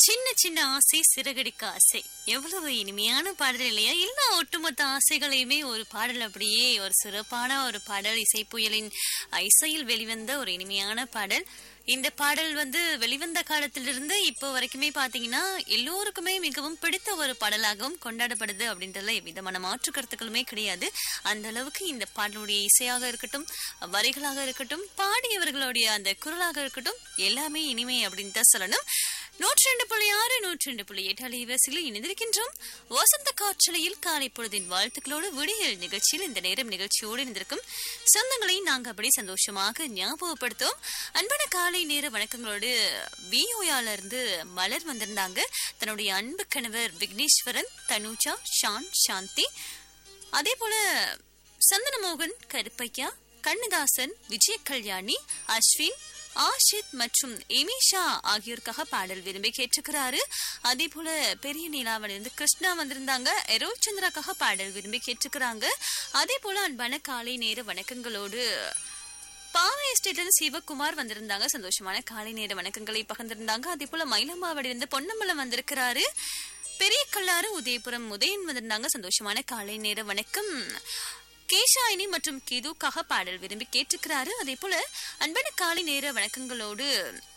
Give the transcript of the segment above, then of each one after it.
சின்ன சின்ன ஆசை சிறகடிக்க ஆசை எவ்வளவு இனிமையான பாடல் இல்லையா எல்லா ஒட்டுமொத்த ஆசைகளையுமே ஒரு பாடல் அப்படியே ஒரு சிறப்பான ஒரு பாடல் இசைப்புயலின் இசையில் வெளிவந்த ஒரு இனிமையான பாடல் இந்த பாடல் வந்து வெளிவந்த காலத்திலிருந்து இப்போ வரைக்குமே பாத்தீங்கன்னா எல்லோருக்குமே மிகவும் பிடித்த ஒரு பாடலாகவும் கொண்டாடப்படுது அப்படின்றதுல எவ்விதமான மாற்று கருத்துக்களுமே கிடையாது அந்த அளவுக்கு இந்த பாடலுடைய இசையாக இருக்கட்டும் வரிகளாக இருக்கட்டும் பாடியவர்களுடைய அந்த குரலாக இருக்கட்டும் எல்லாமே இனிமை அப்படின்னு தான் சொல்லணும் நூற்றி ரெண்டு புள்ளி ஆறு நூற்றி ரெண்டு புள்ளி எட்டு அலைவரிசையில் இணைந்திருக்கின்றோம் வசந்த காற்றலையில் காலை பொழுதின் வாழ்த்துக்களோடு விடியல் நிகழ்ச்சியில் இந்த நேரம் நிகழ்ச்சியோடு இணைந்திருக்கும் சொந்தங்களை நாங்க அப்படி சந்தோஷமாக ஞாபகப்படுத்தும் அன்பான காலை நேர வணக்கங்களோடு விஓயால இருந்து மலர் வந்திருந்தாங்க தன்னுடைய அன்பு கணவர் விக்னேஸ்வரன் தனுஜா ஷான் சாந்தி அதே போல சந்தனமோகன் கருப்பையா கண்ணதாசன் விஜய கல்யாணி அஸ்வின் ஆஷித் மற்றும் எமிஷா ஆகியோருக்காக பாடல் விரும்பி கேட்டிருக்கிறாரு அதே போல பெரிய நீலாவிலிருந்து கிருஷ்ணா வந்திருந்தாங்க எரோல் சந்திராக்காக பாடல் விரும்பி கேட்டிருக்கிறாங்க அதே போல அன்பான காலை நேர வணக்கங்களோடு பாவை எஸ்டேட்ல இருந்து சிவகுமார் வந்திருந்தாங்க சந்தோஷமான காலை நேர வணக்கங்களை பகிர்ந்திருந்தாங்க அதே போல மயிலம்பாவடியிலிருந்து பொன்னம்பலம் வந்திருக்கிறாரு பெரிய கல்லாறு உதயபுரம் உதயன் வந்திருந்தாங்க சந்தோஷமான காலை நேர வணக்கம் கேஷாயினி மற்றும் கிதுக்காக பாடல் விரும்பி கேட்டுக்கிறாரு அதே போல அன்பான காலை நேர வணக்கங்களோடு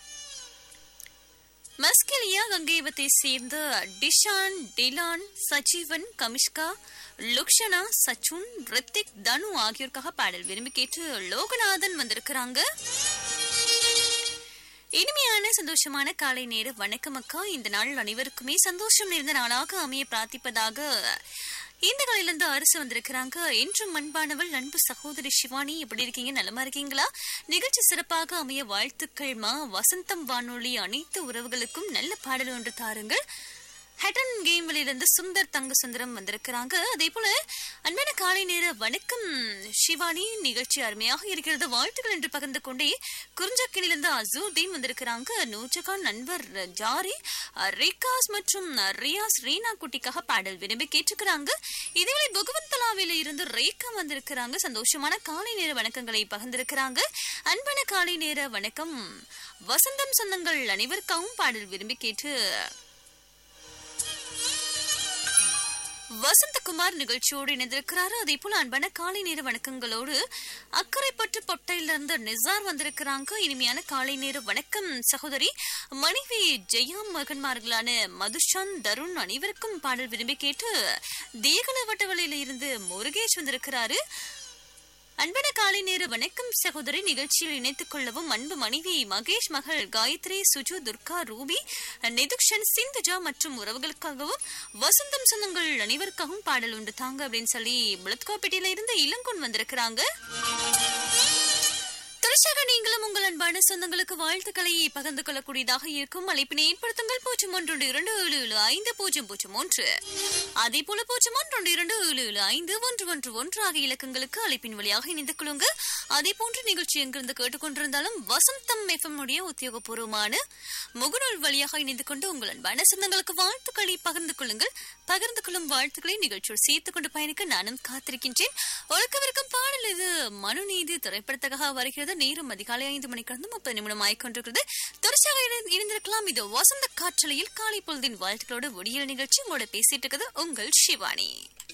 மஸ்கெலியா கங்கைவத்தை சேர்ந்த டிஷான் டிலான் சஜீவன் கமிஷ்கா லுக்ஷனா சச்சுன் ரித்திக் தனு ஆகியோருக்காக பாடல் விரும்பி கேட்டு லோகநாதன் வந்திருக்கிறாங்க இனிமையான சந்தோஷமான காலை நேர வணக்கம் அக்கா இந்த நாள் அனைவருக்குமே சந்தோஷம் நிறைந்த நாளாக அமைய பிரார்த்திப்பதாக இந்த காலையிலிருந்து அரசு வந்திருக்கிறாங்க என்றும் அன்பானவள் அன்பு சகோதரி சிவானி எப்படி இருக்கீங்க நலமா இருக்கீங்களா நிகழ்ச்சி சிறப்பாக அமைய வாழ்த்துக்கள் மா வசந்தம் வானொலி அனைத்து உறவுகளுக்கும் நல்ல பாடல் ஒன்று தாருங்கள் ஹெட்டன் கேம்களிலிருந்து சுந்தர் தங்க சுந்தரம் வந்திருக்கிறாங்க அதே போல அன்பான காலை நேர வணக்கம் சிவானி நிகழ்ச்சி அருமையாக இருக்கிறது வாழ்த்துக்கள் என்று பகிர்ந்து கொண்டே குறிஞ்சக்கினிலிருந்து அசூர்தீன் வந்திருக்கிறாங்க நூற்றுகான் நண்பர் ஜாரி ரிகாஸ் மற்றும் ரியாஸ் ரீனா குட்டிக்காக பாடல் விரும்பி கேட்டுக்கிறாங்க இதேவேளை புகவந்தலாவில இருந்து ரேகா வந்திருக்கிறாங்க சந்தோஷமான காலை நேர வணக்கங்களை பகிர்ந்திருக்கிறாங்க அன்பான காலை நேர வணக்கம் வசந்தம் சொந்தங்கள் அனைவருக்காகவும் பாடல் விரும்பி கேட்டு வசந்தகுமார் நிகழ்ச்சியோடு இணைந்திருக்கிறாரு அதே போல அன்பான காலை நேர வணக்கங்களோடு அக்கறைப்பட்டு பொட்டையிலிருந்து நிசார் வந்திருக்கிறாங்க இனிமையான காலை நேர வணக்கம் சகோதரி மனைவி ஜெயா மகன்மார்களான மதுஷான் தருண் அனைவருக்கும் பாடல் விரும்பி கேட்டு தேகல வட்டவளையில இருந்து முருகேஷ் வந்திருக்கிறாரு அன்பான காலை நேர வணக்கம் சகோதரி நிகழ்ச்சியில் இணைத்துக் கொள்ளவும் அன்பு மனைவி மகேஷ் மகள் காயத்ரி சுஜு துர்கா ரூபி நிதுக்ஷன் சிந்துஜா மற்றும் உறவுகளுக்காகவும் வசந்தம் சொந்தங்கள் அனைவருக்காகவும் பாடல் உண்டு தாங்க அப்படின்னு சொல்லி புலத்கோப்பேட்டையில இருந்து இளங்கோன் வந்திருக்கிறாங்க தொடர்ச்சியாக நீங்களும் உங்கள் அன்பான சொந்தங்களுக்கு வாழ்த்துக்களை பகிர்ந்து கொள்ளக்கூடியதாக இருக்கும் அழைப்பினை ஏற்படுத்துங்கள் பூஜ்ஜியம் ஒன்று இரண்டு ஏழு ஏழு ஐந்து பூஜ்ஜியம் பூஜ்ஜியம் ஒன்று அதே போல பூஜ்ஜியம் ஒன்று இரண்டு ஏழு ஏழு ஐந்து ஒன்று ஒன்று ஒன்று ஆகிய இலக்கங்களுக்கு அழைப்பின் வழியாக இணைந்து கொள்ளுங்க அதே போன்ற நிகழ்ச்சி எங்கிருந்து கேட்டுக்கொண்டிருந்தாலும் வசந்தம் எஃப்எம் உடைய உத்தியோகபூர்வமான முகநூல் வழியாக இணைந்து கொண்டு உங்கள் அன்பான சொந்தங்களுக்கு வாழ்த்துக்களை பகிர்ந்து கொள்ளுங்கள் பகிர்ந்து கொள்ளும் வாழ்த்துக்களை நிகழ்ச்சியோடு சேர்த்துக் கொண்டு பயணிக்க நானும் காத்திருக்கின்றேன் ஒழுக்கவிருக்கும் பாடல் இது மனுநீதி திரைப்படத்தக்காக வருகிறது நேரம் அதிகாலை ஐந்து மணிக்கு இருந்து முப்பது நிமிடம் ஆய்கொண்டிருக்கிறது தொடர்ச்சியாக இணை- இணைந்திருக்கலாம் இது வசந்த காற்றலையில் காலை பொழுதின் வாழ்த்துக்களோடு ஒடியல் நிகழ்ச்சி உங்களோட பேசிட்டு இருக்குது உங்கள் சிவானி